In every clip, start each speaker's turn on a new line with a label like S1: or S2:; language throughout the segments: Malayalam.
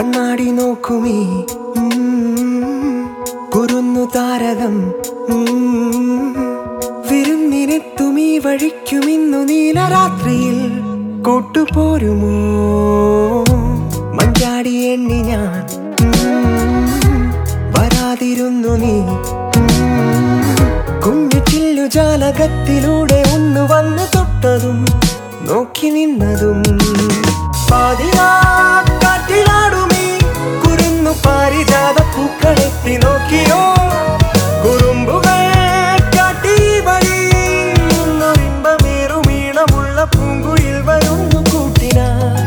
S1: കണ്ണാടി നോക്കുമീ ഉം, കുരുന്നു താരകം ഉം, വിരുന്നിനെത്തുമീ വഴിക്കുമിന്നു നീലരാത്രിയിൽ കൂട്ടുപോരുമോ മഞ്ചാടി എണ്ണി ഞാൻ ഉം, വരാതിരുന്നു നീ ഉം, കുഞ്ഞു ചില്ലു ജാലകത്തിലൂടെ ഒന്ന് വന്ന് തൊട്ടതും നോക്കി നിന്നതും പാതിരാക്കാറ്റിലാടുമീ കുരുന്നു പാരിജാത പൂക്കളെത്തി നോക്കിയോ കുറുമ്പുകൾ കാട്ടി വഴി ഇമ്പമേറുമീണമുള്ള പൂങ്കുയിൽ വരുന്നു കൂട്ടിനായി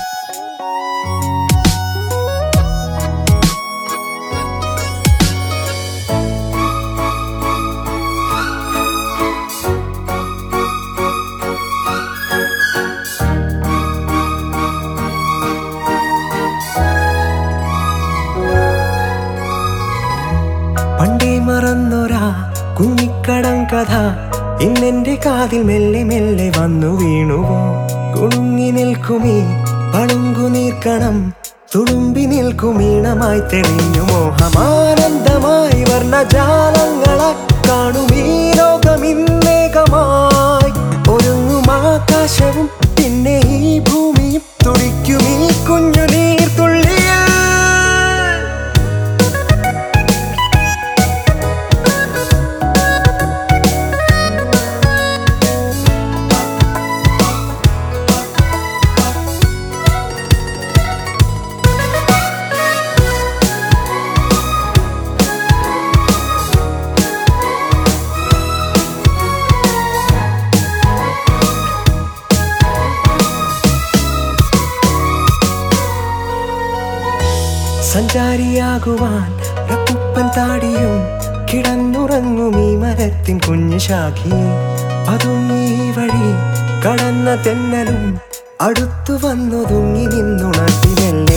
S1: പണ്ടേ മറന്നൊരാ കുഞ്ഞിക്കടം കഥ ഇന്നെന്റെ കാതിൽ മെല്ലെ മെല്ലെ വന്നു വീണുവോ കുണുങ്ങി നിൽക്കുമീ പളുങ്കു നീർക്കണം തുളുമ്പി നിൽക്കുമീണമായി തെളിഞ്ഞു മോഹമാനന്ദമായി വർണ്ണജാലങ്ങളെ കാണുമീ ലോകമിന്നേകമായി ഒരുങ്ങും ആകാശവും പിന്നെ ഈ ഭൂമിയും തുടിക്കുമീ കുഞ്ഞു നീർത്തുള്ളിയിൽ സഞ്ചാരിയാകുവാൻ റപ്പുപ്പൻ താടിയും കിടന്നുറങ്ങും ഈ മരത്തിൻ കുഞ്ഞു ശാഖി അതും ഈ വഴി കടന്ന തെന്നലും അടുത്തു വന്നു തുങ്ങി നിന്നുണർത്തി മെല്ലെ